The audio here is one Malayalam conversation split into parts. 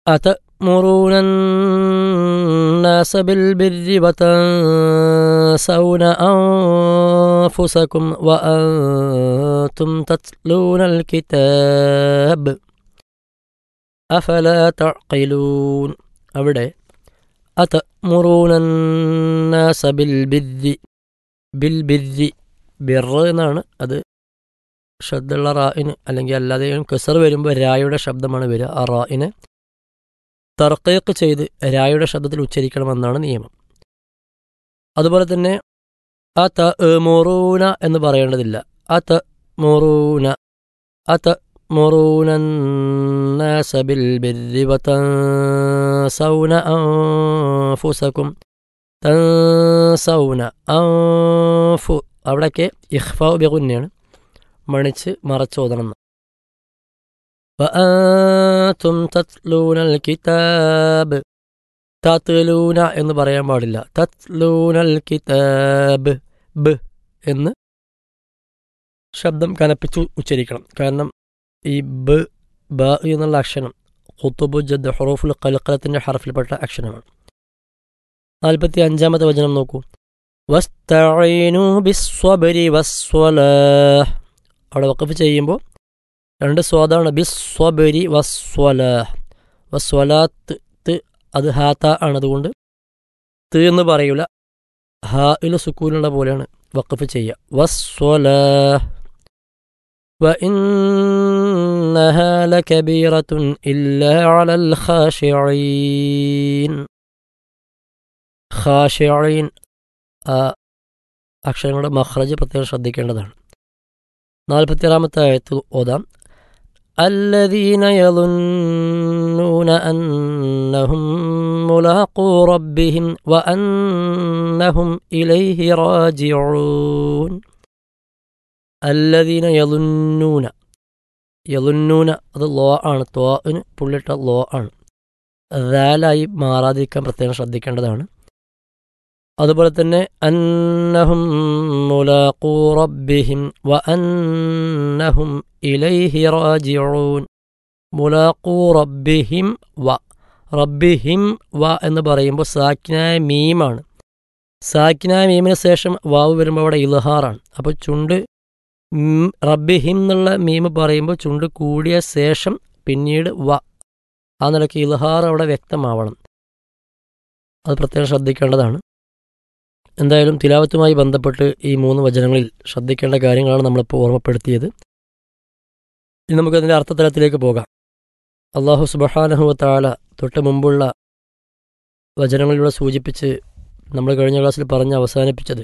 أتأمرون الناس بالبر وتنسون أنفسكم وأنتم تتلون الكتاب أفلا تعقلون അവിടെ أتأمرون الناس بالبر بالبر ബിർ എന്നാണ് അത് ശബ്ദമുള്ള റായിന് അല്ലെങ്കിൽ അല്ലാതെയും കസർ വരുമ്പോൾ രായുടെ ശബ്ദമാണ് വരിക ആ റായിനെ തർക്കയൊക്കെ ചെയ്ത് രായുടെ ശബ്ദത്തിൽ ഉച്ചരിക്കണമെന്നാണ് നിയമം അതുപോലെ തന്നെ അ ത മൊറൂന എന്ന് പറയേണ്ടതില്ല അ ത മൊറൂന അ ത മൊറൂന സബിൽ സൗന ഫുസക്കും തൗന ഫു അവിടെയൊക്കെ ഇഹ്ഫാ ബിഗുന്നെയാണ് മണിച്ച് മറച്ചോദണം وأنتم تتلون الكتاب തത്ലൂന എന്ന് പറയാൻ പാടില്ല തത്ലൂനൽ കിതാബ് ബ് എന്ന് ശബ്ദം കനപ്പിച്ച് ഉച്ചരിക്കണം കാരണം ഈ ബ് ബ എന്നുള്ള അക്ഷരം ഖുത്തുബു ജദ് ഹുറൂഫുൽ കലക്കലത്തിൻ്റെ ഹർഫിൽപ്പെട്ട അക്ഷരമാണ് നാൽപ്പത്തി അഞ്ചാമത്തെ വചനം നോക്കൂ വസ്തഈനു ബിസ്വബരി വസ്വലാഹ് അവിടെ വഖഫ് ചെയ്യുമ്പോൾ രണ്ട് സ്വാദാണ് ബിസ്വബരി വസ്വലാഹ് വസ്വലാത്ത് ത് അത് ഹാത്ത ആണ് അതുകൊണ്ട് ത് എന്ന് പറയൂല ഹാ ഇൽ സുക്കൂനുള്ള പോലെയാണ് വഖഫ് ചെയ്യുക വസ്വലാഹ് وإنها لكبيرة إلا على الخاشعين ഖാഷിഈൻ ആ അക്ഷരങ്ങളുടെ മഹ്റജ് പ്രത്യേകം ശ്രദ്ധിക്കേണ്ടതാണ് നാൽപ്പത്തിയാറാമത്തെ ആയത്ത് ഓതാം الذين يظنون أنهم ملاقو ربهم وأنهم إليه راجعون الذين يظنون യലുന്നൂന അത് ലോ ആണ് ത്വാന് പുള്ളിട്ട ലോ ആണ് ദാലായി മാറാതിരിക്കാൻ പ്രത്യേകം ശ്രദ്ധിക്കേണ്ടതാണ് അതുപോലെ തന്നെ അന്നഹും മുലാഖൂ റബ്ബിഹിം വ അന്നഹും ഇലൈഹി റാജിഊൻ മുലാഖൂ റബ്ബിഹിം വ റബ്ബിഹിം വ എന്ന് പറയുമ്പോൾ സാക്കിനായ മീമാണ് സാക്കിനായ മീമിന് ശേഷം വാവ് വരുമ്പോൾ അവിടെ ഇൽഹാറാണ് അപ്പോൾ ചുണ്ട് റബ്ബിഹിം എന്നുള്ള മീമ് പറയുമ്പോൾ ചുണ്ട് കൂടിയ ശേഷം പിന്നീട് വ ആ നിലയ്ക്ക് ഇൽഹാർ അവിടെ വ്യക്തമാവണം അത് പ്രത്യേകം ശ്രദ്ധിക്കേണ്ടതാണ് എന്തായാലും തിലാവത്തുമായി ബന്ധപ്പെട്ട് ഈ മൂന്ന് വചനങ്ങളിൽ ശ്രദ്ധിക്കേണ്ട കാര്യങ്ങളാണ് നമ്മളിപ്പോൾ ഓർമ്മപ്പെടുത്തിയത് ഇനി നമുക്കതിൻ്റെ അർത്ഥതലത്തിലേക്ക് പോകാം അള്ളാഹു സുബഹാനഹുവത്താല തൊട്ട് മുമ്പുള്ള വചനങ്ങളിലൂടെ സൂചിപ്പിച്ച് നമ്മൾ കഴിഞ്ഞ ക്ലാസ്സിൽ പറഞ്ഞ് അവസാനിപ്പിച്ചത്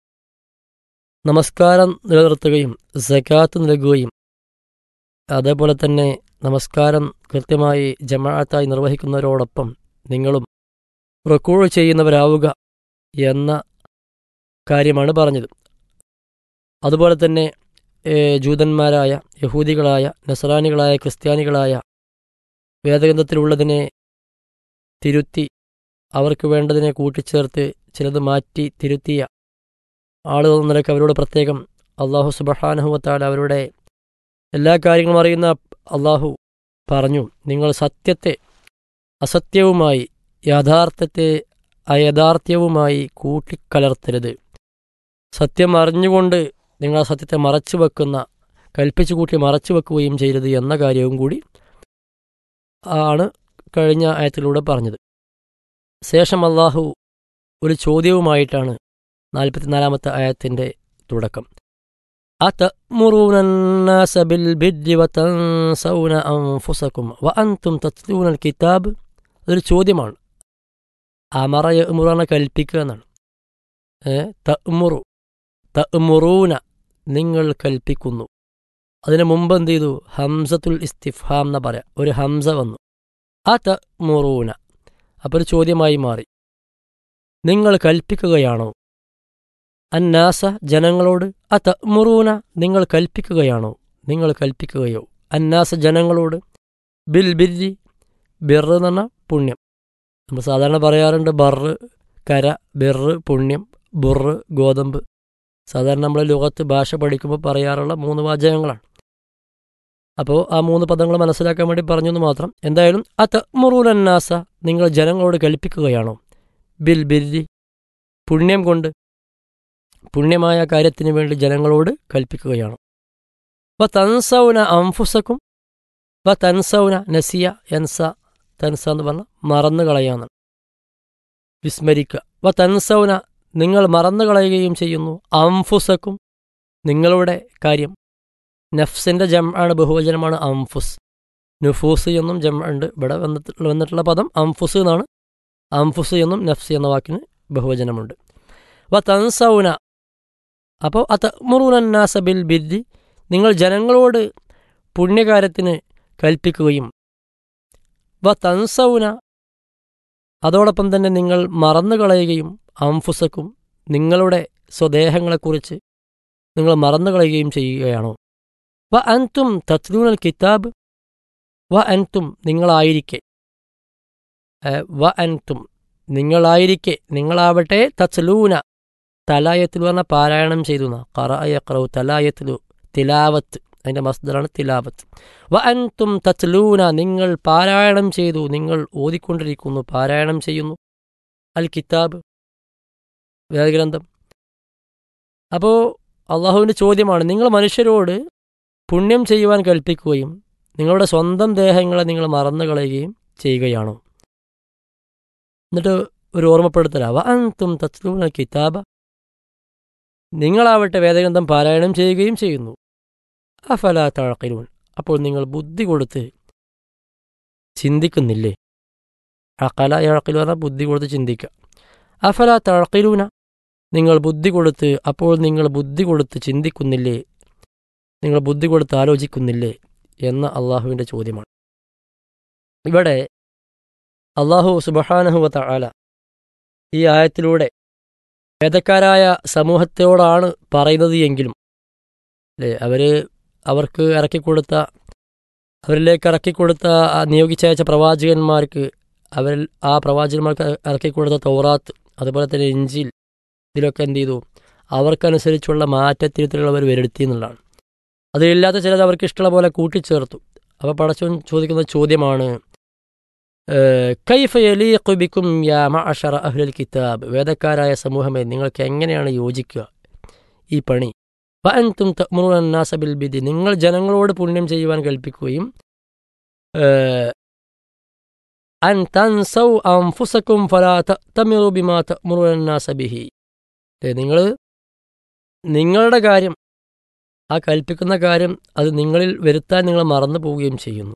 നമസ്കാരം നിലനിർത്തുകയും സക്കാത്ത് നൽകുകയും അതേപോലെ തന്നെ നമസ്കാരം കൃത്യമായി ജമാഅത്തായി നിർവഹിക്കുന്നവരോടൊപ്പം നിങ്ങളും റെക്കോർഡ് ചെയ്യുന്നവരാവുക എന്ന കാര്യമാണ് പറഞ്ഞത് അതുപോലെ തന്നെ ജൂതന്മാരായ യഹൂദികളായ നസറാനികളായ ക്രിസ്ത്യാനികളായ വേദഗ്രന്ഥത്തിലുള്ളതിനെ തിരുത്തി അവർക്ക് വേണ്ടതിനെ കൂട്ടിച്ചേർത്ത് ചിലത് മാറ്റി തിരുത്തിയ ആളുകൾ നിലക്ക് അവരോട് പ്രത്യേകം അള്ളാഹു സുബഹാനഹുവത്താൽ അവരുടെ എല്ലാ കാര്യങ്ങളും അറിയുന്ന അള്ളാഹു പറഞ്ഞു നിങ്ങൾ സത്യത്തെ അസത്യവുമായി യാഥാർത്ഥ്യത്തെ അയഥാർത്ഥ്യവുമായി കൂട്ടിക്കലർത്തരുത് സത്യം അറിഞ്ഞുകൊണ്ട് നിങ്ങൾ ആ സത്യത്തെ മറച്ചു വെക്കുന്ന കൽപ്പിച്ചു കൂട്ടി മറച്ചു വെക്കുകയും ചെയ്യരുത് എന്ന കാര്യവും കൂടി ആണ് കഴിഞ്ഞ ആയത്തിലൂടെ പറഞ്ഞത് ശേഷം അള്ളാഹു ഒരു ചോദ്യവുമായിട്ടാണ് നാൽപ്പത്തിനാലാമത്തെ ആയത്തിൻ്റെ തുടക്കം أتأمرون الناس بالبر وتنسون أنفسكم وأنتم تتلون الكتاب അതൊരു ചോദ്യമാണ് അമറ യമുറാണ് കൽപ്പിക്കുക എന്നാണ് ഏ തമുറു തമുറൂന നിങ്ങൾ കൽപ്പിക്കുന്നു അതിന് മുമ്പ് എന്ത് ചെയ്തു ഹംസത്തുൽ ഇസ്തിഫാം എന്ന് പറയാം ഒരു ഹംസ വന്നു ആ തമുറൂന അപ്പോൾ ഒരു ചോദ്യമായി മാറി നിങ്ങൾ കൽപ്പിക്കുകയാണോ അന്നാസ ജനങ്ങളോട് അ തമുറൂന നിങ്ങൾ കൽപ്പിക്കുകയാണോ നിങ്ങൾ കൽപ്പിക്കുകയോ അന്നാസ ജനങ്ങളോട് ബിൽ ബിരി ബിർ എന്ന് പറഞ്ഞാൽ പുണ്യം നമ്മൾ സാധാരണ പറയാറുണ്ട് ബറ് കര ബിറ് പുണ്യം ബുറ് ഗോതമ്പ് സാധാരണ നമ്മൾ ലോകത്ത് ഭാഷ പഠിക്കുമ്പോൾ പറയാറുള്ള മൂന്ന് വാചകങ്ങളാണ് അപ്പോൾ ആ മൂന്ന് പദങ്ങൾ മനസ്സിലാക്കാൻ വേണ്ടി പറഞ്ഞു എന്ന് മാത്രം എന്തായാലും അത് മുറൂലന്നാസ നിങ്ങൾ ജനങ്ങളോട് കൽപ്പിക്കുകയാണോ ബിൽ ബില്ലി പുണ്യം കൊണ്ട് പുണ്യമായ കാര്യത്തിന് വേണ്ടി ജനങ്ങളോട് കൽപ്പിക്കുകയാണോ വ തൻസൗന അംഫുസക്കും വ തൻസൗന നസിയ എൻസ തൻസ എന്ന് പറഞ്ഞാൽ മറന്നു കളയാന്നാണ് വിസ്മരിക്കുക വ തൻസൗന നിങ്ങൾ മറന്നു കളയുകയും ചെയ്യുന്നു അംഫുസക്കും നിങ്ങളുടെ കാര്യം നഫ്സിന്റെ ജം ആണ് ബഹുവചനമാണ് അംഫുസ് നുഫൂസ് എന്നും ജം ഉണ്ട് ഇവിടെ വന്നിട്ട് വന്നിട്ടുള്ള പദം അംഫുസ് എന്നാണ് അംഫുസ് എന്നും നഫ്സ് എന്ന വാക്കിന് ബഹുവചനമുണ്ട് വ തൻസൗന അപ്പോൾ അത് മുറുനാസ ബിൽ ബില്ലി നിങ്ങൾ ജനങ്ങളോട് പുണ്യകാര്യത്തിന് കൽപ്പിക്കുകയും വ തൻസൗന അതോടൊപ്പം തന്നെ നിങ്ങൾ മറന്നുകളയുകയും അംഫുസക്കും നിങ്ങളുടെ സ്വദേഹങ്ങളെക്കുറിച്ച് നിങ്ങൾ മറന്നുകളയുകയും ചെയ്യുകയാണോ വ അൻതും തത്ലൂനൽ കിതാബ് വ അൻതും നിങ്ങളായിരിക്കെ വ അൻതും നിങ്ങളായിരിക്കെ നിങ്ങളാവട്ടെ തത്ലൂന തലായത്തിൽ പറഞ്ഞ പാരായണം ചെയ്തു കറയക്രവ് തലായത്തിലു തിലാവത്ത് അതിൻ്റെ മസ്ദറാണ് തിലാവത്ത് വ അൻതും തത്ലൂന നിങ്ങൾ പാരായണം ചെയ്തു നിങ്ങൾ ഓതിക്കൊണ്ടിരിക്കുന്നു പാരായണം ചെയ്യുന്നു അൽ കിതാബ് വേദഗ്രന്ഥം അപ്പോൾ അള്ളാഹുവിൻ്റെ ചോദ്യമാണ് നിങ്ങൾ മനുഷ്യരോട് പുണ്യം ചെയ്യുവാൻ കൽപ്പിക്കുകയും നിങ്ങളുടെ സ്വന്തം ദേഹങ്ങളെ നിങ്ങൾ മറന്നു കളയുകയും ചെയ്യുകയാണോ എന്നിട്ട് ഒരു ഓർമ്മപ്പെടുത്തല വ അൻതും തത്ലൂന കിതാബ നിങ്ങളാവട്ടെ വേദഗ്രന്ഥം പാരായണം ചെയ്യുകയും ചെയ്യുന്നു അഫല തഴക്കിലൂൻ അപ്പോൾ നിങ്ങൾ ബുദ്ധി കൊടുത്ത് ചിന്തിക്കുന്നില്ലേ അക്കല ഇഴക്കിലു പറഞ്ഞാൽ ബുദ്ധി കൊടുത്ത് ചിന്തിക്കുക അഫല തഴക്കിലൂന നിങ്ങൾ ബുദ്ധി കൊടുത്ത് അപ്പോൾ നിങ്ങൾ ബുദ്ധി കൊടുത്ത് ചിന്തിക്കുന്നില്ലേ നിങ്ങൾ ബുദ്ധി കൊടുത്ത് ആലോചിക്കുന്നില്ലേ എന്ന അള്ളാഹുവിൻ്റെ ചോദ്യമാണ് ഇവിടെ അള്ളാഹു സുബഹാനഹുവത്ത ആല ഈ ആയത്തിലൂടെ വേദക്കാരായ സമൂഹത്തോടാണ് പറയുന്നത് എങ്കിലും അല്ലേ അവർ അവർക്ക് ഇറക്കിക്കൊടുത്ത അവരിലേക്ക് ഇറക്കിക്കൊടുത്ത നിയോഗിച്ചയച്ച പ്രവാചകന്മാർക്ക് അവരിൽ ആ പ്രവാചകന്മാർക്ക് ഇറക്കിക്കൊടുത്ത തൗറാത്ത് അതുപോലെ തന്നെ ഇഞ്ചിൽ ഇതിലൊക്കെ എന്ത് ചെയ്തു അവർക്കനുസരിച്ചുള്ള മാറ്റത്തിരുത്തലുകൾ അവർ വരുത്തി എന്നുള്ളതാണ് അതിലില്ലാത്ത ചിലത് അവർക്ക് ഇഷ്ടമുള്ള പോലെ കൂട്ടിച്ചേർത്തു അപ്പോൾ പടച്ചോൻ ചോദിക്കുന്ന ചോദ്യമാണ് കൈഫ യലീഖുബിക്കും യാ മഅഷറ അഹ്ലുൽ കിതാബ് വേദക്കാരായ സമൂഹമേ നിങ്ങൾക്ക് എങ്ങനെയാണ് യോജിക്കുക ഈ പണി വഅൻതും തഅ്മുറൂന അന്നാസ ബിൽ ബിദി നിങ്ങൾ ജനങ്ങളോട് പുണ്യം ചെയ്യുവാൻ കൽപ്പിക്കുകയും അൻ തൻസൗ അൻഫുസക്കും ഫലാ തഅ്തമിറു ബിമാ തഅ്മുറൂന അന്നാസ ബിഹി നിങ്ങൾ നിങ്ങളുടെ കാര്യം ആ കൽപ്പിക്കുന്ന കാര്യം അത് നിങ്ങളിൽ വരുത്താൻ നിങ്ങൾ മറന്നു പോവുകയും ചെയ്യുന്നു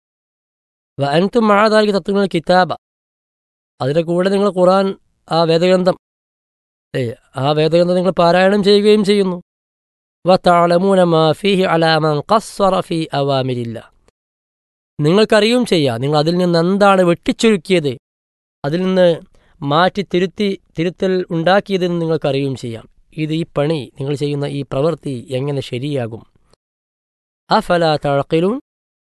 വഅൻതും മഴതാലിക്ക് തത്വങ്ങൾ കിതാബ അതിൻ്റെ കൂടെ നിങ്ങൾ ഖുറാൻ ആ വേദഗ്രന്ഥം ഏ ആ വേദഗ്രന്ഥം നിങ്ങൾ പാരായണം ചെയ്യുകയും ചെയ്യുന്നു വത്താളമൂന മാഫിഹി അലാമൻ ഖസ്വറ ഫി അവാമിരില്ല നിങ്ങൾക്കറിയും ചെയ്യാം നിങ്ങൾ അതിൽ നിന്ന് എന്താണ് വെട്ടിച്ചുരുക്കിയത് അതിൽ നിന്ന് മാറ്റി തിരുത്തി തിരുത്തൽ ഉണ്ടാക്കിയതെന്ന് നിങ്ങൾക്കറിയുകയും ചെയ്യാം ഇത് ഈ പണി നിങ്ങൾ ചെയ്യുന്ന ഈ പ്രവൃത്തി എങ്ങനെ ശരിയാകും അഫല തഴക്കിലും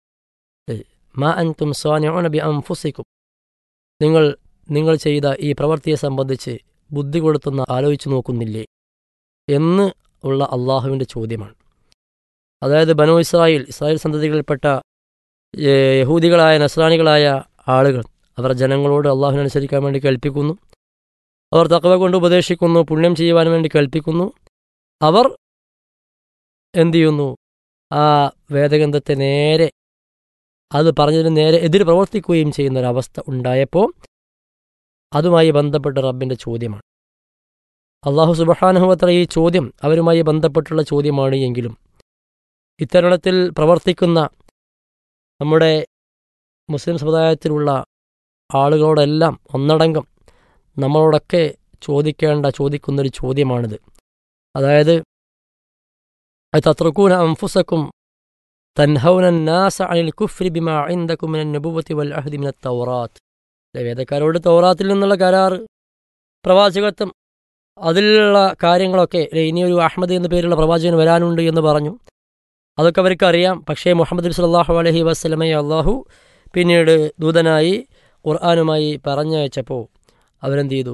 മാ അൻതും സ്വാനിയോണ ബി അംഫുസിക്കും നിങ്ങൾ നിങ്ങൾ ചെയ്ത ഈ പ്രവൃത്തിയെ സംബന്ധിച്ച് ബുദ്ധി കൊടുത്തൊന്ന് ആലോചിച്ചു നോക്കുന്നില്ലേ എന്ന് ഉള്ള അള്ളാഹുവിൻ്റെ ചോദ്യമാണ് അതായത് ബനു ഇസ്രായേൽ ഇസ്രായേൽ സന്തതികളിൽപ്പെട്ട യഹൂദികളായ നസ്രാനികളായ ആളുകൾ അവർ ജനങ്ങളോട് അള്ളാഹുവിനനുസരിക്കാൻ വേണ്ടി കൽപ്പിക്കുന്നു അവർ തക്കവ കൊണ്ട് ഉപദേശിക്കുന്നു പുണ്യം ചെയ്യുവാൻ വേണ്ടി കൽപ്പിക്കുന്നു അവർ എന്തു ചെയ്യുന്നു ആ വേദഗ്രന്ഥത്തെ നേരെ അത് പറഞ്ഞതിന് നേരെ എതിര് പ്രവർത്തിക്കുകയും ചെയ്യുന്ന ഒരവസ്ഥ ഉണ്ടായപ്പോൾ അതുമായി ബന്ധപ്പെട്ട റബ്ബിൻ്റെ ചോദ്യമാണ് അള്ളാഹു സുബഹാനുഹത്ര ഈ ചോദ്യം അവരുമായി ബന്ധപ്പെട്ടുള്ള ചോദ്യമാണ് എങ്കിലും ഇത്തരുണത്തിൽ പ്രവർത്തിക്കുന്ന നമ്മുടെ മുസ്ലിം സമുദായത്തിലുള്ള ആളുകളോടെല്ലാം ഒന്നടങ്കം നമ്മളോടൊക്കെ ചോദിക്കേണ്ട ചോദിക്കുന്നൊരു ചോദ്യമാണിത് അതായത് തത്രക്കൂന അംഫുസക്കും തൻഹൗന നാസ അനിൽ കുഫ്രി ബിമാ ഇന്ദക്കും മിനൻ നബുവത്തി വൽ അഹ്ദി മിനത് തൗറാത്ത് വേദക്കാരോട് തൗറാത്തിൽ നിന്നുള്ള കരാർ പ്രവാചകത്വം അതിലുള്ള കാര്യങ്ങളൊക്കെ ഇനിയൊരു അഹമ്മദ് എന്ന പേരുള്ള പ്രവാചകൻ വരാനുണ്ട് എന്ന് പറഞ്ഞു അതൊക്കെ അവർക്ക് അറിയാം പക്ഷേ മുഹമ്മദ് സല്ലാഹു അലഹി വസ്ലമയെ അള്ളാഹു പിന്നീട് ദൂതനായി ഖുർആാനുമായി പറഞ്ഞയച്ചപ്പോൾ അവരെന്ത് ചെയ്തു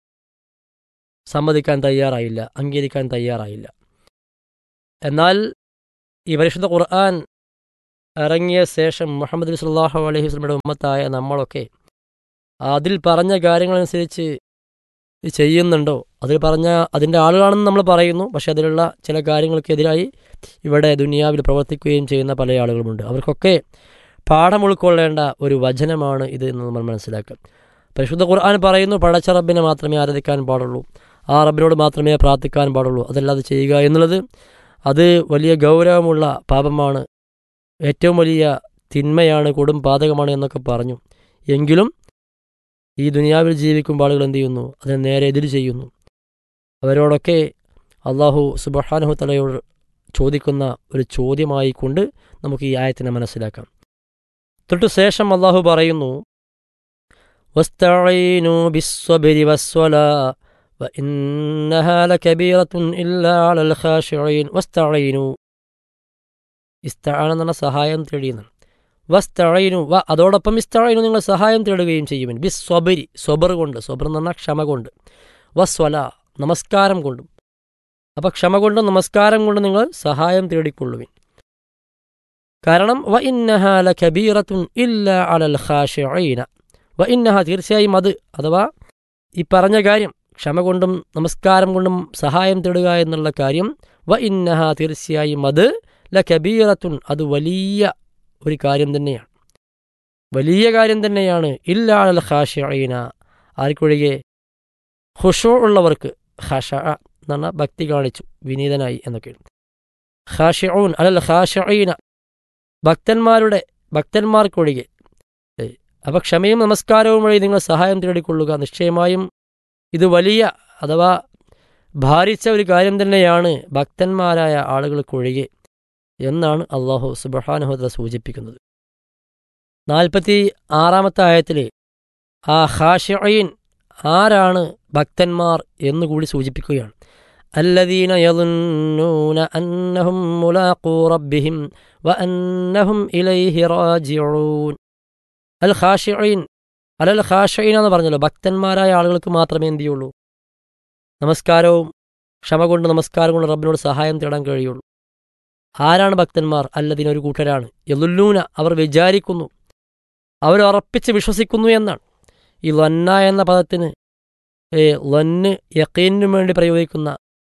സമ്മതിക്കാൻ തയ്യാറായില്ല അംഗീകരിക്കാൻ തയ്യാറായില്ല എന്നാൽ ഈ പരിശുദ്ധ ഖുർആൻ ഇറങ്ങിയ ശേഷം മുഹമ്മദ് നബി സല്ലല്ലാഹു അലൈഹി വസല്ലമയുടെ ഉമ്മത്തായ നമ്മളൊക്കെ അതിൽ പറഞ്ഞ കാര്യങ്ങളനുസരിച്ച് ചെയ്യുന്നുണ്ടോ അതിൽ പറഞ്ഞ അതിൻ്റെ ആളുകളാണെന്ന് നമ്മൾ പറയുന്നു പക്ഷെ അതിലുള്ള ചില കാര്യങ്ങൾക്കെതിരായി ഇവിടെ ദുനിയാവിൽ പ്രവർത്തിക്കുകയും ചെയ്യുന്ന പല ആളുകളുമുണ്ട് അവർക്കൊക്കെ പാഠം ഉൾക്കൊള്ളേണ്ട ഒരു വചനമാണ് ഇത് എന്ന് നമ്മൾ മനസ്സിലാക്കുക പരിശുദ്ധ ഖുർആൻ പറയുന്നു പടച്ച റബ്ബിനെ മാത്രമേ ആരാധിക്കാൻ പാടുള്ളൂ ആ റബ്ബിനോട് മാത്രമേ പ്രാർത്ഥിക്കാൻ പാടുള്ളൂ അതല്ലാതെ ചെയ്യുക എന്നുള്ളത് അത് വലിയ ഗൗരവമുള്ള പാപമാണ് ഏറ്റവും വലിയ തിന്മയാണ് കൊടും പാതകമാണ് എന്നൊക്കെ പറഞ്ഞു എങ്കിലും ഈ ദുനിയാവിൽ ജീവിക്കുമ്പോൾ ആളുകൾ എന്ത് ചെയ്യുന്നു അതിനെ നേരെ എതിര് ചെയ്യുന്നു അവരോടൊക്കെ അള്ളാഹു സുബഹാനഹു തലയോട് ചോദിക്കുന്ന ഒരു ചോദ്യമായി കൊണ്ട് നമുക്ക് ഈ ആയത്തിനെ മനസ്സിലാക്കാം തൊട്ടു ശേഷം അള്ളാഹു പറയുന്നു വസ്തഈനു ബിസ്സബ്രി വസ്വലാ وإنها لكبيرة إلا على الخاشعين واستعينوا ഇസ്തആന എന്ന് പറഞ്ഞ സഹായം തേടിയെന്നാണ് വസ്തഴയിനു വ അതോടൊപ്പം ഇസ്തഴയിനു നിങ്ങൾ സഹായം തേടുകയും ചെയ്യുമെൻ ബിസ് സ്വബരി സ്വബർ കൊണ്ട് സ്വബർ എന്ന് പറഞ്ഞാൽ ക്ഷമ കൊണ്ട് വസ്വല നമസ്കാരം കൊണ്ടും അപ്പം ക്ഷമ കൊണ്ടും നമസ്കാരം കൊണ്ടും നിങ്ങൾ സഹായം തേടിക്കൊള്ളുവിൻ കാരണം വ ഇന്നഹാല കബീറത്തുൻ ഇല്ല അലൽ ഖാഷിഈന വ ഇന്നഹ തീർച്ചയായും അത് അഥവാ ഈ പറഞ്ഞ കാര്യം ക്ഷമ കൊണ്ടും നമസ്കാരം കൊണ്ടും സഹായം തേടുക എന്നുള്ള കാര്യം വ ഇന്നഹ തീർച്ചയായും അത് ല കബീറത്തുൻ അത് വലിയ ഒരു കാര്യം തന്നെയാണ് വലിയ കാര്യം തന്നെയാണ് ഇല്ലാളൽ ഖാഷിഈന ആർക്കൊഴികെ ഹുഷോ ഉള്ളവർക്ക് ഖഷ എന്ന് പറഞ്ഞാൽ ഭക്തി കാണിച്ചു വിനീതനായി എന്നൊക്കെയാണ് ഖാഷിഊൻ അലൽ ഖാഷിഈന ഭക്തന്മാരുടെ ഭക്തന്മാർക്കൊഴികെ അപ്പം ക്ഷമയും നമസ്കാരവും വഴി നിങ്ങൾ സഹായം തേടിക്കൊള്ളുക നിശ്ചയമായും ഇത് വലിയ അഥവാ ഭാരിച്ച ഒരു കാര്യം തന്നെയാണ് ഭക്തന്മാരായ ആളുകൾക്കൊഴികെ എന്നാണ് അള്ളാഹു സുബഹാനുഹദ്ര സൂചിപ്പിക്കുന്നത് നാൽപ്പത്തി ആറാമത്തെ ആയത്തിൽ ആ ഹാഷിഅയിൻ ആരാണ് ഭക്തന്മാർ എന്നുകൂടി സൂചിപ്പിക്കുകയാണ് الذين يظنون أنهم ملاقو ربهم وأنهم إليه راجعون الخاشعين അലൽ ഖാഷീൻ എന്ന് പറഞ്ഞല്ലോ ഭക്തന്മാരായ ആളുകൾക്ക് മാത്രമേ എന്ത് ചെയ്യുള്ളൂ നമസ്കാരവും ക്ഷമ കൊണ്ട് നമസ്കാരം കൊണ്ട് റബ്ബിനോട് സഹായം തേടാൻ കഴിയുള്ളൂ ആരാണ് ഭക്തന്മാർ അല്ലതിനൊരു കൂട്ടരാണ് യലുല്ലൂന അവർ വിചാരിക്കുന്നു അവർ ഉറപ്പിച്ച് വിശ്വസിക്കുന്നു എന്നാണ് ഈ ലന്ന എന്ന പദത്തിന് ഏ ലന്ന് യക്കീനും വേണ്ടി പ്രയോഗിക്കുന്ന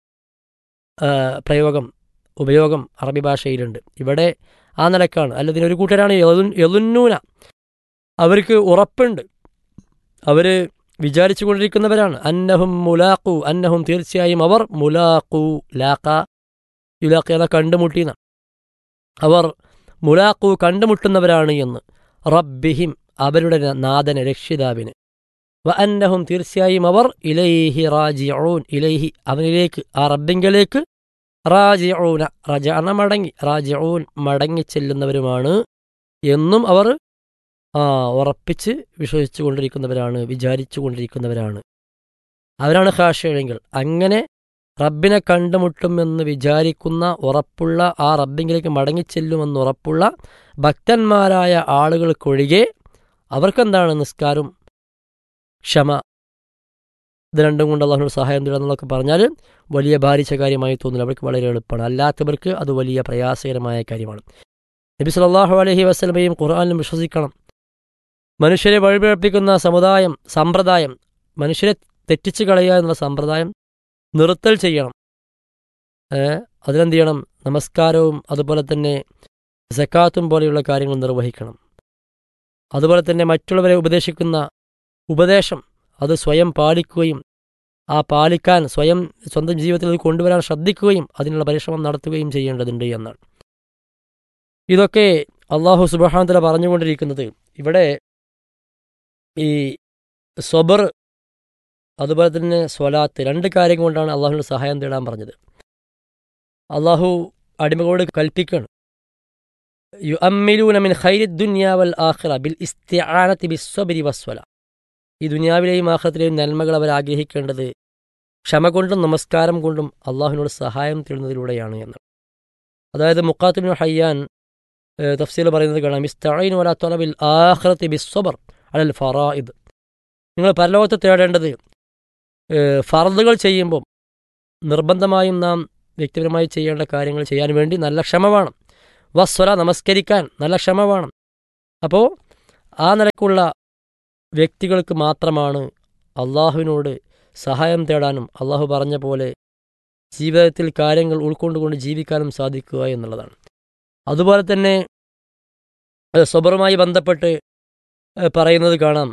പ്രയോഗം ഉപയോഗം അറബി ഭാഷയിലുണ്ട് ഇവിടെ ആ നിലക്കാണ് അല്ലതിനൊരു കൂട്ടരാണ് യലുന്നൂന അവർക്ക് ഉറപ്പുണ്ട് അവർ വിചാരിച്ചു കൊണ്ടിരിക്കുന്നവരാണ് അന്നഹും മുലാഖു അന്നഹും തീർച്ചയായും അവർ മുലാഖു ലാക്ക യുലാഖ എന്ന കണ്ടുമുട്ടിയെന്ന അവർ മുലാഖു കണ്ടുമുട്ടുന്നവരാണ് എന്ന് റബ്ബിഹിം അവരുടെ നാഥന് രക്ഷിതാവിന് വ അന്നഹും തീർച്ചയായും അവർ ഇലൈഹി റാജിഊൻ ഇലൈഹി അവനിലേക്ക് ആ റബ്ബിങ്കലേക്ക് റാജിഊന റജഅന മടങ്ങി റാജിഊൻ മടങ്ങി ചെല്ലുന്നവരുമാണ് എന്നും അവർ ആ ഉറപ്പിച്ച് വിശ്വസിച്ചു കൊണ്ടിരിക്കുന്നവരാണ് വിചാരിച്ചു കൊണ്ടിരിക്കുന്നവരാണ് അവരാണ് ഹാഷയെങ്കിൽ അങ്ങനെ റബ്ബിനെ കണ്ടുമുട്ടുമെന്ന് വിചാരിക്കുന്ന ഉറപ്പുള്ള ആ റബ്ബിങ്കിലേക്ക് മടങ്ങിച്ചെല്ലുമെന്ന് ഉറപ്പുള്ള ഭക്തന്മാരായ ആളുകൾക്കൊഴികെ അവർക്കെന്താണ് നിസ്കാരം ക്ഷമ ഇത് രണ്ടും കൊണ്ട് അള്ളാഹുനോട് സഹായം തേടുന്നതൊക്കെ പറഞ്ഞാൽ വലിയ ഭാരിച്ച കാര്യമായി തോന്നില്ല അവർക്ക് വളരെ എളുപ്പമാണ് അല്ലാത്തവർക്ക് അത് വലിയ പ്രയാസകരമായ കാര്യമാണ് നബി സല്ലാഹു അലഹി വസ്ലമയും ഖുർആാനിലും വിശ്വസിക്കണം മനുഷ്യരെ വഴിപിഴപ്പിക്കുന്ന സമുദായം സമ്പ്രദായം മനുഷ്യരെ തെറ്റിച്ചു കളയുക എന്നുള്ള സമ്പ്രദായം നിർത്തൽ ചെയ്യണം അതിനെന്ത് ചെയ്യണം നമസ്കാരവും അതുപോലെ തന്നെ സക്കാത്തും പോലെയുള്ള കാര്യങ്ങൾ നിർവഹിക്കണം അതുപോലെ തന്നെ മറ്റുള്ളവരെ ഉപദേശിക്കുന്ന ഉപദേശം അത് സ്വയം പാലിക്കുകയും ആ പാലിക്കാൻ സ്വയം സ്വന്തം ജീവിതത്തിൽ അത് കൊണ്ടുവരാൻ ശ്രദ്ധിക്കുകയും അതിനുള്ള പരിശ്രമം നടത്തുകയും ചെയ്യേണ്ടതുണ്ട് എന്നാണ് ഇതൊക്കെ അള്ളാഹു സുബഹാന്തല പറഞ്ഞുകൊണ്ടിരിക്കുന്നത് ഇവിടെ ഈ സ്വബർ അതുപോലെ തന്നെ സ്വലാത്ത് രണ്ട് കാര്യം കൊണ്ടാണ് അള്ളാഹുവിൻ്റെ സഹായം തേടാൻ പറഞ്ഞത് അള്ളാഹു അടിമകളോട് കൽപ്പിക്കുകയാണ് യു അമ്മിലൂന മിൻ ഖൈരി ദുന്യാവൽ ആഖിറ ബിൽ ഇസ്തിആനത്തി ബിസ്വബരി വസ്വല ഈ ദുനിയാവിലെയും ആഖിറത്തിലെയും നന്മകൾ അവർ ആഗ്രഹിക്കേണ്ടത് ക്ഷമ കൊണ്ടും നമസ്കാരം കൊണ്ടും അള്ളാഹുവിനോട് സഹായം തേടുന്നതിലൂടെയാണ് എന്ന് അതായത് മുക്കാത്തുബിൻ ഹയ്യാൻ തഫ്സീൽ പറയുന്നത് കാണാം ഇസ്തഈൻ വലാ തൊലബിൽ ആഖിറത്തി ബിസ്വബർ അലൽ ഫറായിദ് നിങ്ങൾ പരലോകത്ത് തേടേണ്ടത് ഫർദുകൾ ചെയ്യുമ്പം നിർബന്ധമായും നാം വ്യക്തിപരമായി ചെയ്യേണ്ട കാര്യങ്ങൾ ചെയ്യാൻ വേണ്ടി നല്ല ക്ഷമ വേണം വസ്വല നമസ്കരിക്കാൻ നല്ല ക്ഷമ വേണം അപ്പോൾ ആ നിലക്കുള്ള വ്യക്തികൾക്ക് മാത്രമാണ് അള്ളാഹുവിനോട് സഹായം തേടാനും അള്ളാഹു പറഞ്ഞ പോലെ ജീവിതത്തിൽ കാര്യങ്ങൾ ഉൾക്കൊണ്ടുകൊണ്ട് ജീവിക്കാനും സാധിക്കുക എന്നുള്ളതാണ് അതുപോലെ തന്നെ സബറുമായി ബന്ധപ്പെട്ട് ഏഹ്, പറയുന്നത് കാണാം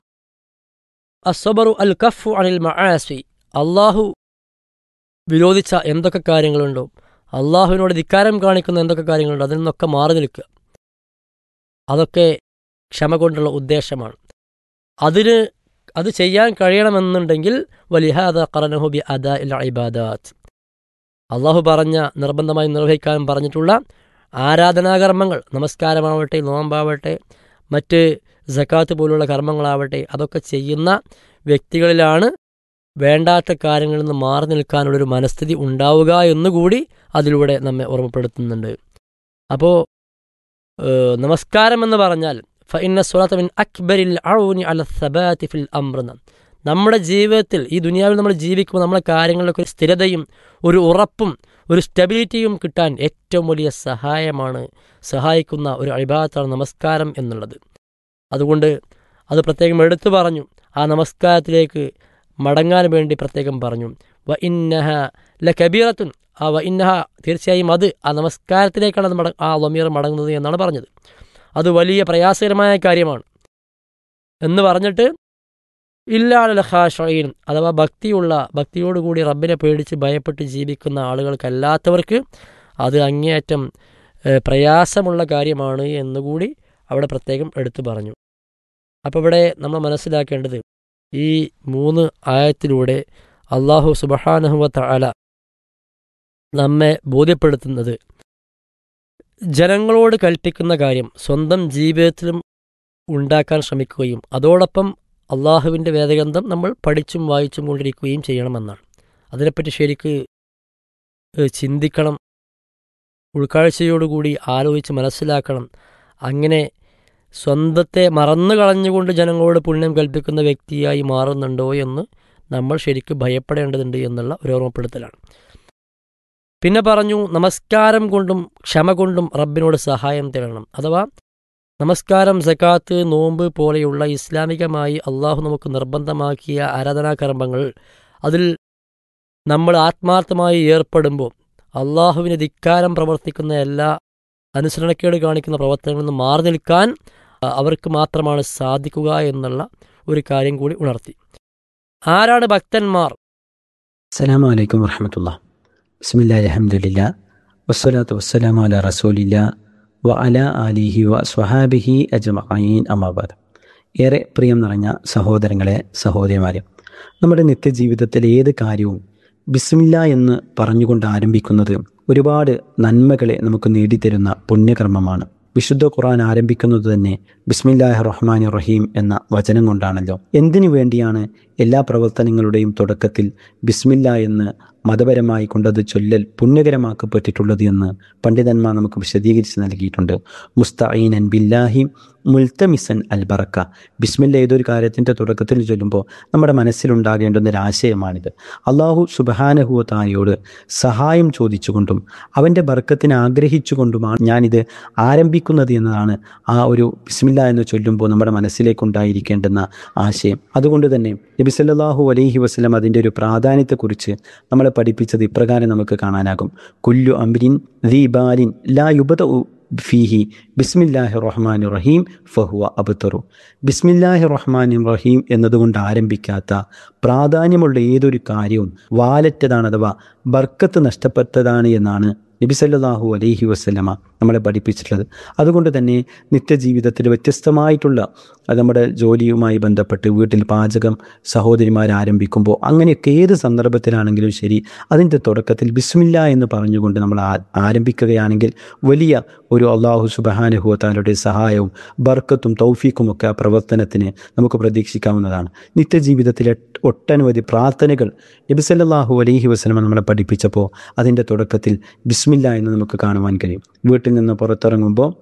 അസബറു അൽ കഫു അനിൽ മആസി അള്ളാഹു വിരോധിച്ച എന്തൊക്കെ കാര്യങ്ങളുണ്ടോ അള്ളാഹുവിനോട് ധിക്കാരം കാണിക്കുന്ന എന്തൊക്കെ കാര്യങ്ങളുണ്ടോ അതിൽ നിന്നൊക്കെ മാറി നിൽക്കുക അതൊക്കെ ക്ഷമ കൊണ്ടുള്ള ഉദ്ദേശമാണ് അതിന് അത് ചെയ്യാൻ കഴിയണമെന്നുണ്ടെങ്കിൽ വലിഹാദ ഖറനഹു ബി അദാ ഇൽ ഇബാദാത്ത് അള്ളാഹു പറഞ്ഞ നിർബന്ധമായി നിർവഹിക്കാൻ പറഞ്ഞിട്ടുള്ള ആരാധനാകർമ്മങ്ങൾ നമസ്കാരമാവട്ടെ നോമ്പാവട്ടെ മറ്റ് സക്കാത്ത് പോലുള്ള കർമ്മങ്ങളാവട്ടെ അതൊക്കെ ചെയ്യുന്ന വ്യക്തികളിലാണ് വേണ്ടാത്ത കാര്യങ്ങളിൽ നിന്ന് മാറി നിൽക്കാനുള്ളൊരു മനസ്ഥിതി ഉണ്ടാവുക എന്നുകൂടി അതിലൂടെ നമ്മെ ഓർമ്മപ്പെടുത്തുന്നുണ്ട് അപ്പോൾ നമസ്കാരം എന്ന് പറഞ്ഞാൽ ഫഇന്ന സ്വലാത്ത മിൻ അക്ബരിൽ അഊനി അല സബാത്തി ഫിൽ അമ്ര നമ്മുടെ ജീവിതത്തിൽ ഈ ദുനിയാവിൽ നമ്മൾ ജീവിക്കുമ്പോൾ നമ്മുടെ കാര്യങ്ങളിലൊക്കെ ഒരു സ്ഥിരതയും ഒരു ഉറപ്പും ഒരു സ്റ്റെബിലിറ്റിയും കിട്ടാൻ ഏറ്റവും വലിയ സഹായമാണ് സഹായിക്കുന്ന ഒരു അഴിഭാഗത്താണ് നമസ്കാരം എന്നുള്ളത് അതുകൊണ്ട് അത് പ്രത്യേകം എടുത്തു പറഞ്ഞു ആ നമസ്കാരത്തിലേക്ക് മടങ്ങാൻ വേണ്ടി പ്രത്യേകം പറഞ്ഞു വ ഇന്നഹ ല കബീറത്തുൻ ആ വ ഇന്നഹ തീർച്ചയായും അത് ആ നമസ്കാരത്തിലേക്കാണ് അത് മട ആ ലമീർ മടങ്ങുന്നത് എന്നാണ് പറഞ്ഞത് അത് വലിയ പ്രയാസകരമായ കാര്യമാണ് എന്ന് പറഞ്ഞിട്ട് ഇല്ലാള ഖാഷീൻ അഥവാ ഭക്തിയുള്ള ഭക്തിയോടുകൂടി റബ്ബിനെ പേടിച്ച് ഭയപ്പെട്ട് ജീവിക്കുന്ന ആളുകൾക്കല്ലാത്തവർക്ക് അത് അങ്ങേയറ്റം ഏഹ്, പ്രയാസമുള്ള കാര്യമാണ് എന്നുകൂടി അവിടെ പ്രത്യേകം എടുത്തു പറഞ്ഞു അപ്പോൾ ഇവിടെ നമ്മൾ മനസ്സിലാക്കേണ്ടത് ഈ മൂന്ന് ആയത്തിലൂടെ അള്ളാഹു സുബഹാനഹുവ തആല നമ്മെ ബോധ്യപ്പെടുത്തുന്നത് ജനങ്ങളോട് കൽപ്പിക്കുന്ന കാര്യം സ്വന്തം ജീവിതത്തിലും ഉണ്ടാക്കാൻ ശ്രമിക്കുകയും അതോടൊപ്പം അള്ളാഹുവിൻ്റെ വേദഗ്രന്ഥം നമ്മൾ പഠിച്ചും വായിച്ചും കൊണ്ടിരിക്കുകയും ചെയ്യണമെന്നാണ് അതിനെപ്പറ്റി ശരിക്ക് ഏഹ്, ചിന്തിക്കണം ഉൾക്കാഴ്ചയോടുകൂടി ആലോചിച്ച് മനസ്സിലാക്കണം അങ്ങനെ സ്വന്തത്തെ മറന്നു കളഞ്ഞുകൊണ്ട് ജനങ്ങളോട് പുണ്യം കൽപ്പിക്കുന്ന വ്യക്തിയായി മാറുന്നുണ്ടോ എന്ന് നമ്മൾ ശരിക്കും ഭയപ്പെടേണ്ടതുണ്ട് എന്നുള്ള ഒരു ഓർമ്മപ്പെടുത്തലാണ് പിന്നെ പറഞ്ഞു നമസ്കാരം കൊണ്ടും ക്ഷമ കൊണ്ടും റബ്ബിനോട് സഹായം തേടണം അഥവാ നമസ്കാരം സക്കാത്ത് നോമ്പ് പോലെയുള്ള ഇസ്ലാമികമായി അള്ളാഹു നമുക്ക് നിർബന്ധമാക്കിയ ആരാധനാകർമ്മങ്ങൾ അതിൽ നമ്മൾ ആത്മാർത്ഥമായി ഏർപ്പെടുമ്പോൾ അള്ളാഹുവിന് ധിക്കാരം പ്രവർത്തിക്കുന്ന എല്ലാ അനുസരണക്കേട് കാണിക്കുന്ന പ്രവർത്തനങ്ങളിൽ നിന്ന് മാറി നിൽക്കാൻ അ, അവർക്ക് മാത്രമാണ് സാധിക്കുക എന്നുള്ള ഒരു കാര്യം കൂടി ഉണർത്തി ആരാണ് ഭക്തന്മാർ അസ്സലാമു അലൈക്കും വറഹമത്തുള്ള ബിസ്മില്ലാ അലഹമുല്ല വസ്സലാത്തു വസ്സലാമു അല റസൂലില്ല വ അല ആലിഹി വ സ്വഹാബിഹി അജ്മഈൻ അമാബാദ് ഏറെ പ്രിയം നിറഞ്ഞ സഹോദരങ്ങളെ സഹോദരിമാരെ നമ്മുടെ നിത്യജീവിതത്തിലെ ഏത് കാര്യവും ബിസ്മില്ല എന്ന് പറഞ്ഞുകൊണ്ട് ആരംഭിക്കുന്നത് ഒരുപാട് നന്മകളെ നമുക്ക് നേടിത്തരുന്ന പുണ്യകർമ്മമാണ് വിശുദ്ധ ഖുർആൻ ആരംഭിക്കുന്നത് തന്നെ ബിസ്മില്ലാഹി റഹ്മാൻ റഹീം എന്ന വചനം കൊണ്ടാണല്ലോ എന്തിനു വേണ്ടിയാണ് എല്ലാ പ്രവർത്തനങ്ങളുടെയും തുടക്കത്തിൽ ബിസ്മില്ല എന്ന് മതപരമായി കൊണ്ടത് ചൊല്ലൽ പുണ്യകരമാക്കപ്പെട്ടിട്ടുള്ളത് എന്ന് പണ്ഡിതന്മാർ നമുക്ക് വിശദീകരിച്ച് നൽകിയിട്ടുണ്ട് മുസ്തഈനൻ ബില്ലാഹി മുൽത്തമിസൻ അൽ ബറക്ക ബിസ്മില്ല ഏതൊരു കാര്യത്തിൻ്റെ തുടക്കത്തിൽ ചൊല്ലുമ്പോൾ നമ്മുടെ മനസ്സിലുണ്ടാകേണ്ടുന്ന ഒരു ആശയമാണിത് അള്ളാഹു സുബഹാനഹുവ തായോട് സഹായം ചോദിച്ചുകൊണ്ടും അവൻ്റെ ബർക്കത്തിന് ആഗ്രഹിച്ചുകൊണ്ടുമാണ് ഞാനിത് ആരംഭിക്കുന്നത് എന്നതാണ് ആ ഒരു ബിസ്മില്ല എന്ന് ചൊല്ലുമ്പോൾ നമ്മുടെ മനസ്സിലേക്കുണ്ടായിരിക്കേണ്ടുന്ന ആശയം അതുകൊണ്ട് തന്നെ നബി സല്ലല്ലാഹു അലൈഹി വസല്ലം അതിൻ്റെ ഒരു പ്രാധാന്യത്തെക്കുറിച്ച് നമ്മളെ പഠിപ്പിച്ചത് ഇപ്രകാരം നമുക്ക് കാണാനാകും കുല്ലു അംരിൻ ദീബാലിൻ ലാ യുബദ ഫീഹി ബിസ്മില്ലാഹി റഹ്മാൻ റഹീം ഫഹുവ അബ്തറു ബിസ്മില്ലാഹി റഹ്മാൻ റഹീം എന്നതുകൊണ്ട് ആരംഭിക്കാത്ത പ്രാധാന്യമുള്ള ഏതൊരു കാര്യവും വാലറ്റതാണ് അഥവാ ബർക്കത്ത് നഷ്ടപ്പെട്ടതാണ് എന്നാണ് നബി സല്ലല്ലാഹു അലൈഹി വസല്ലമ നമ്മളെ പഠിപ്പിച്ചിട്ടുള്ളത് അതുകൊണ്ട് തന്നെ നിത്യജീവിതത്തിൽ വ്യത്യസ്തമായിട്ടുള്ള അത് നമ്മുടെ ജോലിയുമായി ബന്ധപ്പെട്ട് വീട്ടിൽ പാചകം സഹോദരിമാർ ആരംഭിക്കുമ്പോൾ അങ്ങനെയൊക്കെ ഏത് സന്ദർഭത്തിലാണെങ്കിലും ശരി അതിൻ്റെ തുടക്കത്തിൽ ബിസ്മില്ല എന്ന് പറഞ്ഞുകൊണ്ട് നമ്മൾ ആ- ആരംഭിക്കുകയാണെങ്കിൽ വലിയ ഒരു അള്ളാഹു സുബഹാനുഹുവത്താലയുടെ സഹായവും ബർക്കത്തും തൗഫീക്കും ഒക്കെ ആ പ്രവർത്തനത്തിന് നമുക്ക് പ്രതീക്ഷിക്കാവുന്നതാണ് നിത്യജീവിതത്തിലെ ഒട്ടനവധി പ്രാർത്ഥനകൾ നബി സല്ലല്ലാഹു അലൈഹി വസല്ലമ നമ്മളെ പഠിപ്പിച്ചപ്പോൾ അതിൻ്റെ തുടക്കത്തിൽ ബിസ്മില്ല എന്ന് നമുക്ക് കാണുവാൻ കഴിയും വീട്ടിൽ നിന്ന് പുറത്തിറങ്ങുമ്പോൾ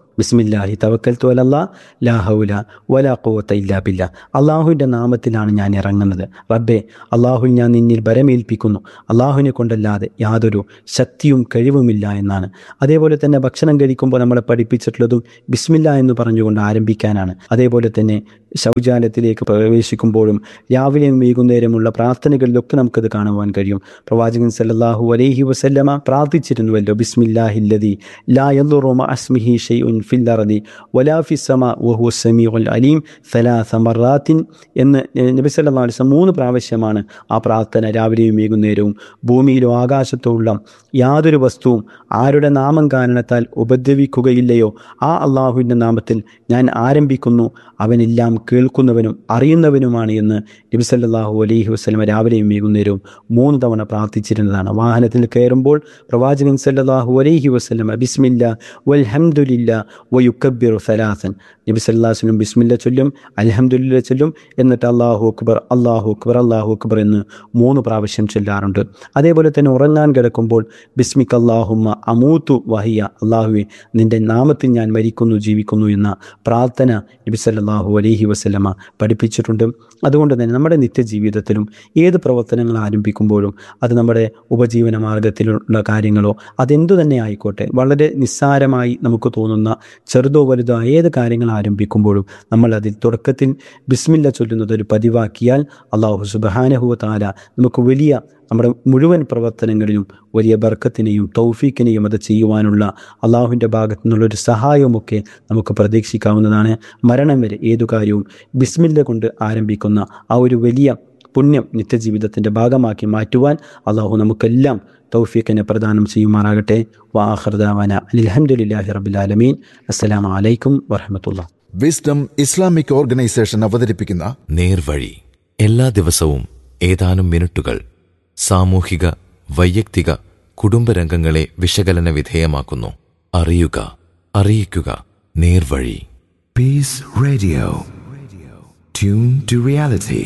ബിസ്മില്ലാഹി തവക്കൽത്തു അലല്ലാ ലാ ഹൗല വലാ ഖുവത്ത ഇല്ലാ ബില്ല അള്ളാഹുവിൻ്റെ നാമത്തിലാണ് ഞാൻ ഇറങ്ങുന്നത് റബ്ബേ അള്ളാഹു ഞാൻ നിന്നിൽ ബരമേൽപ്പിക്കുന്നു അള്ളാഹുവിനെ കൊണ്ടല്ലാതെ യാതൊരു ശക്തിയും കഴിവുമില്ല എന്നാണ് അതേപോലെ തന്നെ ഭക്ഷണം കഴിക്കുമ്പോൾ നമ്മളെ പഠിപ്പിച്ചിട്ടുള്ളതും ബിസ്മില്ല എന്ന് പറഞ്ഞുകൊണ്ട് ആരംഭിക്കാനാണ് അതേപോലെ തന്നെ ശൗചാലയത്തിലേക്ക് പ്രവേശിക്കുമ്പോഴും രാവിലെയും വൈകുന്നേരമുള്ള പ്രാർത്ഥനകളിലൊക്കെ നമുക്കത് കാണുവാൻ കഴിയും പ്രവാചകൻ സല്ലല്ലാഹു അലൈഹി വസല്ലമ പ്രാർത്ഥിച്ചിരുന്നുവല്ലോ ബിസ്മില്ലാഹില്ലദി ലാ യദുറു മഅ ഇസ്മിഹി ഷൈഉൻ ഫിൽ അർദി വലാ ഫിസ് സമ വഹുവ സമീഉൽ അലീം സലാസ മറാത്തിൻ എന്ന് നബി സല്ലല്ലാഹു അലൈഹി വസല്ലം മൂന്ന് പ്രാവശ്യമാണ് ആ പ്രാർത്ഥന രാവിലെയും വൈകുന്നേരവും ഭൂമിയിലോ ആകാശത്തോ ഉള്ള യാതൊരു വസ്തുവും ആരുടെ നാമം കാരണത്താൽ ഉപദ്രവിക്കുകയില്ലയോ ആ അള്ളാഹുവിൻ്റെ നാമത്തിൽ ഞാൻ ആരംഭിക്കുന്നു അവനെല്ലാം കേൾക്കുന്നവനും അറിയുന്നവനുമാണ് എന്ന് നബി സല്ലല്ലാഹു അലൈഹി വസല്ലം രാവിലെയും വൈകുന്നേരവും മൂന്ന് തവണ പ്രാർത്ഥിച്ചിരുന്നതാണ് വാഹനത്തിൽ കയറുമ്പോൾ പ്രവാചകൻ സല്ലല്ലാഹു അലൈഹി വസല്ലം ബിസ്മില്ല വൽഹംദുലില്ല വയുക്കബ്ബിറു സലാസൻ നബി സല്ലല്ലാഹു അലൈഹി വസല്ലം ബിസ്മില്ല ചൊല്ലും അൽഹംദുലില്ല ചൊല്ലും എന്നിട്ട് അള്ളാഹു അക്ബർ അള്ളാഹു അക്ബർ അള്ളാഹു അക്ബർ എന്ന് മൂന്ന് പ്രാവശ്യം ചൊല്ലാറുണ്ട് അതേപോലെ തന്നെ ഉറങ്ങാൻ കിടക്കുമ്പോൾ ബിസ്മിക് അള്ളാഹുമ്മ അമൂത്തു വഹിയ അള്ളാഹുവെ നിന്റെ നാമത്തിൽ ഞാൻ മരിക്കുന്നു ജീവിക്കുന്നു എന്ന പ്രാർത്ഥന നബി സല്ലല്ലാഹു അലൈഹി വസല്ലമ പഠിപ്പിച്ചിട്ടുണ്ട് അതുകൊണ്ട് തന്നെ നമ്മുടെ നിത്യജീവിതത്തിലും ഏത് പ്രവർത്തനങ്ങൾ ആരംഭിക്കുമ്പോഴും അത് നമ്മുടെ ഉപജീവന മാർഗത്തിലുള്ള കാര്യങ്ങളോ അതെന്തു തന്നെ ആയിക്കോട്ടെ വളരെ നിസ്സാരമായി നമുക്ക് തോന്നുന്ന ചെറുതോ വലുതോ ഏത് കാര്യങ്ങൾ ആരംഭിക്കുമ്പോഴും നമ്മൾ അതിൽ തുടക്കത്തിൽ ബിസ്മില്ല ചൊല്ലുന്നത് ഒരു പതിവാക്കിയാൽ അള്ളാഹു സുബഹാനഹുവ താല നമുക്ക് വലിയ നമ്മുടെ മുഴുവൻ പ്രവർത്തനങ്ങളിലും വലിയ ബർക്കത്തിനെയും തൗഫീക്കിനെയും അത് ചെയ്യുവാനുള്ള അള്ളാഹുവിൻ്റെ ഭാഗത്തു നിന്നുള്ളൊരു സഹായവുമൊക്കെ നമുക്ക് പ്രതീക്ഷിക്കാവുന്നതാണ് മരണം വരെ ഏതു കാര്യവും ബിസ്മില്ല കൊണ്ട് ആരംഭിക്കുന്ന ആ ഒരു വലിയ പുണ്യം നിത്യജീവിതത്തിൻ്റെ ഭാഗമാക്കി മാറ്റുവാൻ അള്ളാഹു നമുക്കെല്ലാം തൗഫീഖിനെ പ്രദാനം ചെയ്യുമാറാകട്ടെ വാഹർദാവന അലഹമുല്ലാഹി റബുലാലമീൻ അസ്സലാമു അലൈക്കും വറഹമത്തുള്ള വിസ്ഡം ഇസ്ലാമിക് ഓർഗനൈസേഷൻ അവതരിപ്പിക്കുന്ന നേർവഴി എല്ലാ ദിവസവും ഏതാനും മിനിറ്റുകൾ സാമൂഹിക വൈയക്തിക കുടുംബരംഗങ്ങളെ വിശകലന വിധേയമാക്കുന്നു അറിയുക അറിയിക്കുക നേർവഴി Peace Radio. Tune to reality.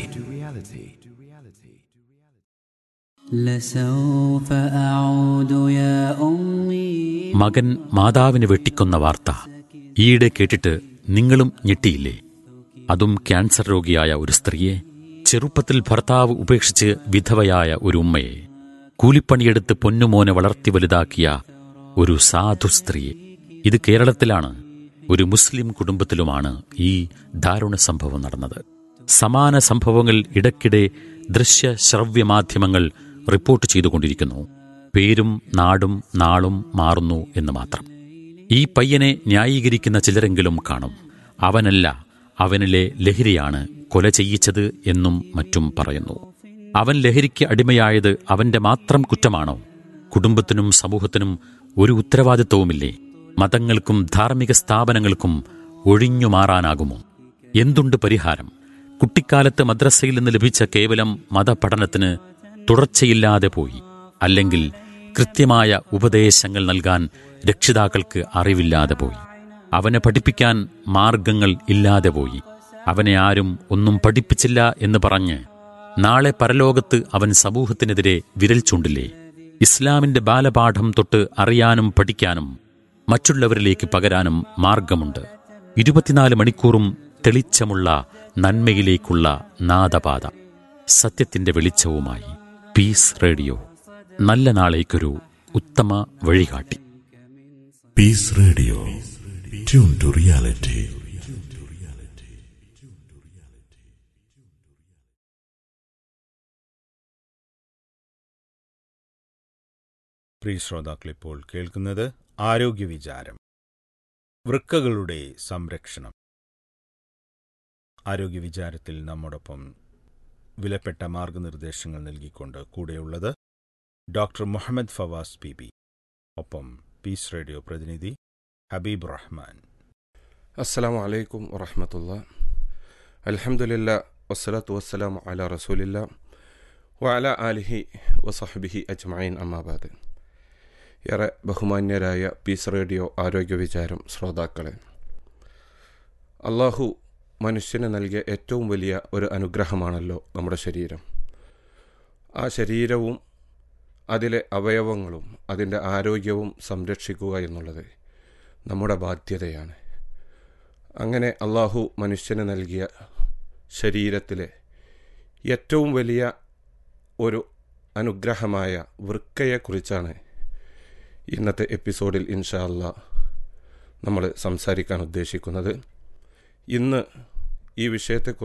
لسوف أعود يا أمي മകൻ മാതാവിനെ വെട്ടിക്കൊന്ന വാർത്ത ഈയിടെ കേട്ടിട്ട് നിങ്ങളും ഞെട്ടിയില്ലേ അതും ക്യാൻസർ രോഗിയായ ഒരു സ്ത്രീയെ ചെറുപ്പത്തിൽ ഭർത്താവ് ഉപേക്ഷിച്ച് വിധവയായ ഒരു ഉമ്മയെ കൂലിപ്പണിയെടുത്ത് പൊന്നുമോനെ വളർത്തി വലുതാക്കിയ ഒരു സാധു സ്ത്രീയെ ഇത് കേരളത്തിലാണ് ഒരു മുസ്ലിം കുടുംബത്തിലുമാണ് ഈ ദാരുണ സംഭവം നടന്നത് സമാന സംഭവങ്ങൾ ഇടയ്ക്കിടെ ദൃശ്യ ശ്രവ്യ മാധ്യമങ്ങൾ റിപ്പോർട്ട് ചെയ്തുകൊണ്ടിരിക്കുന്നു പേരും നാടും നാളും മാറുന്നു എന്ന് മാത്രം ഈ പയ്യനെ ന്യായീകരിക്കുന്ന ചിലരെങ്കിലും കാണും അവനല്ല അവനിലെ ലഹരിയാണ് കൊല ചെയ്യിച്ചത് എന്നും മറ്റും പറയുന്നു അവൻ ലഹരിക്ക് അടിമയായത് അവന്റെ മാത്രം കുറ്റമാണോ കുടുംബത്തിനും സമൂഹത്തിനും ഒരു ഉത്തരവാദിത്വവുമില്ലേ മതങ്ങൾക്കും ധാർമ്മിക സ്ഥാപനങ്ങൾക്കും ഒഴിഞ്ഞു മാറാനാകുമോ എന്തുണ്ട് പരിഹാരം കുട്ടിക്കാലത്ത് മദ്രസയിൽ നിന്ന് ലഭിച്ച കേവലം മതപഠനത്തിന് തുടർച്ചയില്ലാതെ പോയി അല്ലെങ്കിൽ കൃത്യമായ ഉപദേശങ്ങൾ നൽകാൻ രക്ഷിതാക്കൾക്ക് അറിവില്ലാതെ പോയി അവനെ പഠിപ്പിക്കാൻ മാർഗങ്ങൾ ഇല്ലാതെ പോയി അവനെ ആരും ഒന്നും പഠിപ്പിച്ചില്ല എന്ന് പറഞ്ഞ് നാളെ പരലോകത്ത് അവൻ സമൂഹത്തിനെതിരെ വിരൽ ചൂണ്ടില്ലേ ഇസ്ലാമിന്റെ ബാലപാഠം തൊട്ട് അറിയാനും പഠിക്കാനും മറ്റുള്ളവരിലേക്ക് പകരാനും മാർഗമുണ്ട് ഇരുപത്തിനാല് മണിക്കൂറും തെളിച്ചമുള്ള നന്മയിലേക്കുള്ള നാദപാത സത്യത്തിന്റെ വെളിച്ചവുമായി പീസ് റേഡിയോ നല്ല നാളേക്കൊരു ഉത്തമ വഴികാട്ടി Peace Radio. Tune to reality. പ്രിയ ശ്രോതാക്കളിപ്പോൾ കേൾക്കുന്നത് ആരോഗ്യ വിചാരം വൃക്കകളുടെ സംരക്ഷണം ആരോഗ്യ വിചാരത്തിൽ നമ്മോടൊപ്പം വിലപ്പെട്ട മാർഗനിർദ്ദേശങ്ങൾ നൽകിക്കൊണ്ട് കൂടെയുള്ളത് doctor Muhammad Fawas P B ഒപ്പം പീസ് റേഡിയോ പ്രതിനിധി ഹബീബ് റഹ്മാൻ അസ്സലാമു അലൈക്കും വറഹമത്തുള്ള അൽഹംദുലില്ല വസ്സലാത്തു വസ്സലാമു അല റസൂലില്ല വഅല ആലിഹി വസഹബിഹി അജ്മഈൻ അമ്മാബാദ് ഏറെ ബഹുമാന്യരായ പീസ് റേഡിയോ ആരോഗ്യ വിചാരം ശ്രോതാക്കളെ അള്ളാഹു മനുഷ്യന് നൽകിയ ഏറ്റവും വലിയ ഒരു അനുഗ്രഹമാണല്ലോ നമ്മുടെ ശരീരം ആ ശരീരവും അതിലെ അവയവങ്ങളും അതിൻ്റെ ആരോഗ്യവും സംരക്ഷിക്കുക എന്നുള്ളത് നമ്മുടെ ബാധ്യതയാണ് അങ്ങനെ അള്ളാഹു മനുഷ്യന് നൽകിയ ശരീരത്തിലെ ഏറ്റവും വലിയ ഒരു അനുഗ്രഹമായ വൃക്കയെക്കുറിച്ചാണ് ഇന്നത്തെ എപ്പിസോഡിൽ ഇൻഷാ അല്ലാ നമ്മൾ സംസാരിക്കാൻ ഉദ്ദേശിക്കുന്നത് ഇന്ന് ഈ വിഷയത്തെക്കുറിച്ച്